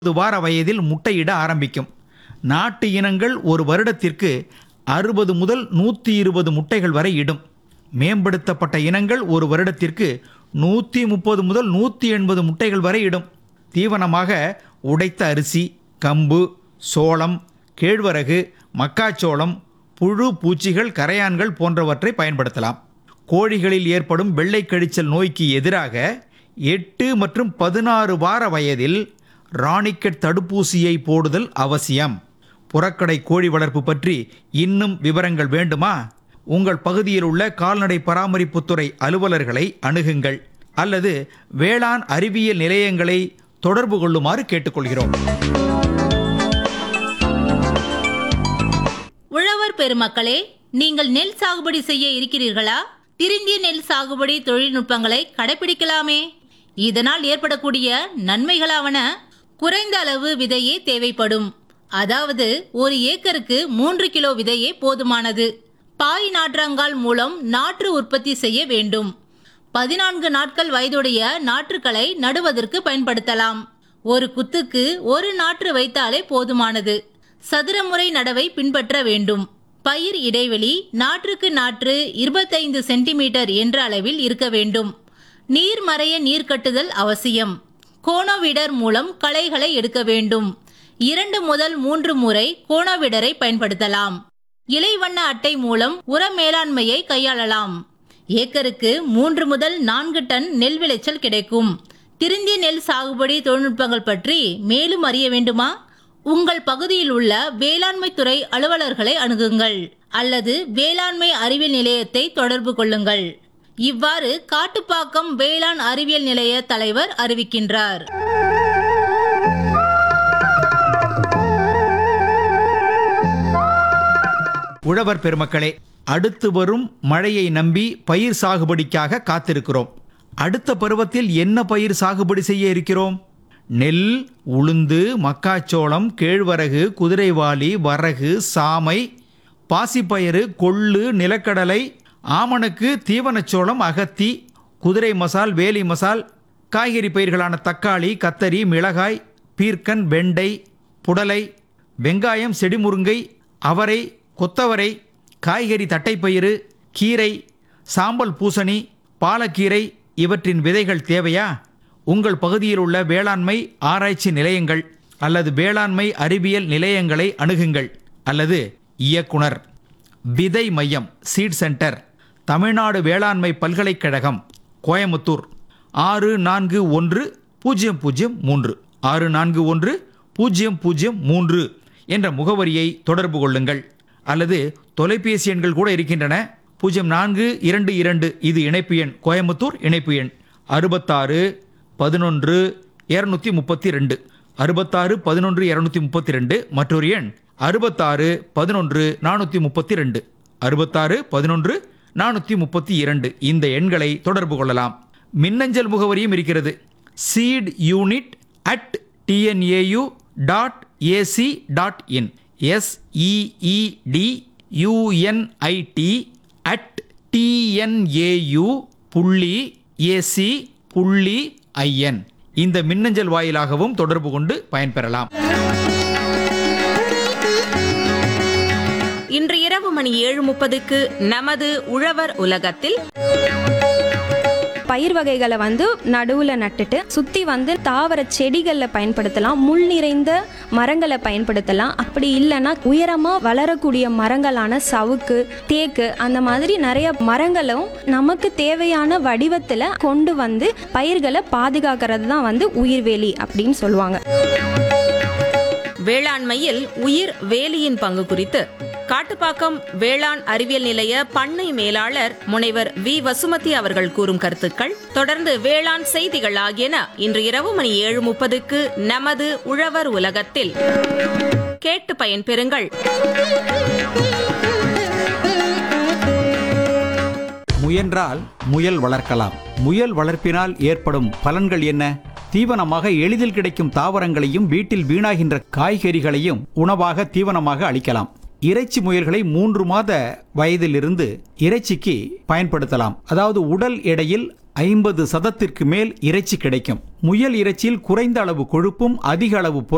இருபது வார வயதில் முட்டையிட ஆரம்பிக்கும் நாட்டு இனங்கள் ஒரு வருடத்திற்கு அறுபது முதல் நூற்றி இருபது முட்டைகள் வரை இடும் மேம்படுத்தப்பட்ட இனங்கள் ஒரு வருடத்திற்கு நூற்றி முப்பது முதல் நூற்றி எண்பது முட்டைகள் வரை இடும் தீவனமாக உடைத்த அரிசி கம்பு சோளம் கேழ்வரகு மக்காச்சோளம் புழு பூச்சிகள் கரையான்கள் போன்றவற்றை பயன்படுத்தலாம் கோழிகளில் ஏற்படும் வெள்ளை கழிச்சல் நோய்க்கு எதிராக எட்டு மற்றும் பதினாறு வார வயதில் ராணிக்கெட் தடுப்பூசியை போடுதல் அவசியம் புறக்கடை கோழி வளர்ப்பு பற்றி இன்னும் விவரங்கள் வேண்டுமா உங்கள் பகுதியில் உள்ள கால்நடை பராமரிப்புத்துறை அலுவலர்களை அணுகுங்கள் அல்லது வேளாண் அறிவியல் நிலையங்களை தொடர்பு கொள்ளுமாறு கேட்டுக்கொள்கிறோம் உழவர் பெருமக்களே நீங்கள் நெல் சாகுபடி செய்ய இருக்கிறீர்களா திருந்திய நெல் சாகுபடி தொழில்நுட்பங்களை கடைபிடிக்கலாமே இதனால் ஏற்படக்கூடிய நன்மைகளாவன குறைந்த அளவு விதையே தேவைப்படும் அதாவது ஒரு ஏக்கருக்கு மூன்று கிலோ விதையே போதுமானது பாய் நாற்றங்கால் மூலம் நாற்று உற்பத்தி செய்ய வேண்டும் பதினான்கு நாட்கள் வயதுடைய நாற்றுக்களை நடுவதற்கு பயன்படுத்தலாம் ஒரு குத்துக்கு ஒரு நாற்று வைத்தாலே போதுமானது சதுரமுறை நடவை பின்பற்ற வேண்டும் பயிர் இடைவெளி நாற்றுக்கு நாற்று இருபத்தைந்து சென்டிமீட்டர் என்ற அளவில் இருக்க வேண்டும் நீர் மறைய நீர் கட்டுதல் அவசியம் கோணோவிடர் மூலம் களைகளை எடுக்க வேண்டும் இரண்டு முதல் மூன்று முறை கோணோவிடரை பயன்படுத்தலாம் இலைவண்ண அட்டை மூலம் உர மேலாண்மையை கையாளலாம் ஏக்கருக்கு மூன்று முதல் நான்கு டன் நெல் விளைச்சல் கிடைக்கும் திருந்திய நெல் சாகுபடி தொழில்நுட்பங்கள் பற்றி மேலும் அறிய வேண்டுமா உங்கள் பகுதியில் உள்ள வேளாண்மை துறை அலுவலர்களை அணுகுங்கள் அல்லது வேளாண்மை அறிவியல் நிலையத்தை தொடர்பு கொள்ளுங்கள் இவ்வாறு காட்டுப்பாக்கம் வேளாண் அறிவியல் நிலைய தலைவர் அறிவிக்கின்றார் உழவர் பெருமக்களே அடுத்து வரும் மழையை நம்பி பயிர் சாகுபடிக்காக காத்திருக்கிறோம் அடுத்த பருவத்தில் என்ன பயிர் சாகுபடி செய்ய இருக்கிறோம் நெல் உளுந்து மக்காச்சோளம் கேழ்வரகு குதிரைவாலி வரகு சாமை பாசிப்பயிறு கொள்ளு நிலக்கடலை ஆமணக்கு தீவனச்சோளம் அகத்தி குதிரை மசால் வேலி மசால் காய்கறி பயிர்களான தக்காளி கத்தரி மிளகாய் பீர்க்கன் வெண்டை புடலை வெங்காயம் செடிமுருங்கை அவரை கொத்தவரை காய்கறி தட்டைப்பயிறு கீரை சாம்பல் பூசணி பாலக்கீரை இவற்றின் விதைகள் தேவையா உங்கள் பகுதியில் உள்ள வேளாண்மை ஆராய்ச்சி நிலையங்கள் அல்லது வேளாண்மை அறிவியல் நிலையங்களை அணுகுங்கள் அல்லது இயக்குனர் விதை மையம் சீட் சென்டர் தமிழ்நாடு வேளாண்மை பல்கலைக்கழகம் கோயமுத்தூர் ஆறு நான்கு ஒன்று பூஜ்ஜியம் பூஜ்ஜியம் மூன்று ஆறு நான்கு ஒன்று பூஜ்ஜியம் பூஜ்ஜியம் மூன்று என்ற முகவரியை தொடர்பு கொள்ளுங்கள் அல்லது தொலைபேசி எண்கள் கூட இருக்கின்றன பூஜ்ஜியம் நான்கு இரண்டு இரண்டு இது இணைப்பு எண் கோயமுத்தூர் இணைப்பு எண் அறுபத்தாறு பதினொன்று இரநூத்தி முப்பத்தி ரெண்டு அறுபத்தாறு பதினொன்று இரநூத்தி முப்பத்தி ரெண்டு மற்றொரு எண் அறுபத்தாறு பதினொன்று நானூற்றி முப்பத்தி ரெண்டு அறுபத்தாறு பதினொன்று நானூற்றி முப்பத்தி இரண்டு இந்த எண்களை தொடர்பு கொள்ளலாம் மின்னஞ்சல் முகவரியும் இருக்கிறது seed unit at TNAU dot AC dot in SEED UNIT at TNAU புள்ளி ஏசி புள்ளி ஐஎன் இந்த மின்னஞ்சல் வாயிலாகவும் தொடர்பு கொண்டு பயன்பெறலாம் இன்று இரவு மணி ஏழு முப்பதுக்கு நமது உழவர் உலகத்தில் பயிர் வகைகளை வந்து நடுவில் நட்டுட்டு சுற்றி வந்து தாவர செடிகளில் பயன்படுத்தலாம் முள் நிறைந்த மரங்களை பயன்படுத்தலாம் அப்படி இல்லைன்னா உயரமாக வளரக்கூடிய மரங்களான சவுக்கு தேக்கு அந்த மாதிரி நிறைய மரங்களும் நமக்கு தேவையான வடிவத்தில் கொண்டு வந்து பயிர்களை பாதுகாக்கிறது தான் வந்து உயிர்வேலி அப்படின்னு சொல்லுவாங்க வேளாண்மையில் உயிர் வேலியின் பங்கு குறித்து காட்டுப்பாக்கம் வேளாண் அறிவியல் நிலைய பண்ணை மேலாளர் முனைவர் வி வசுமதி அவர்கள் கூறும் கருத்துக்கள் தொடர்ந்து வேளாண் செய்திகள் ஆகியன இன்று இரவு மணி ஏழு முப்பதுக்கு நமது உழவர் உலகத்தில் கேட்டு பயன்பெறுங்கள் முயன்றால் முயல் வளர்க்கலாம் முயல் வளர்ப்பினால் ஏற்படும் பலன்கள் என்ன தீவனமாக எளிதில் கிடைக்கும் தாவரங்களையும் வீட்டில் வீணாகின்ற காய்கறிகளையும் உணவாக தீவனமாக அளிக்கலாம் இறைச்சி முயல்களை மூன்று மாத வயதிலிருந்து இறைச்சிக்கு பயன்படுத்தலாம் அதாவது உடல் எடையில் ஐம்பது சதத்திற்கு மேல் இறைச்சி கிடைக்கும் முயல் இறைச்சியில் குறைந்த அளவு கொழுப்பும் அதிக அளவு புரத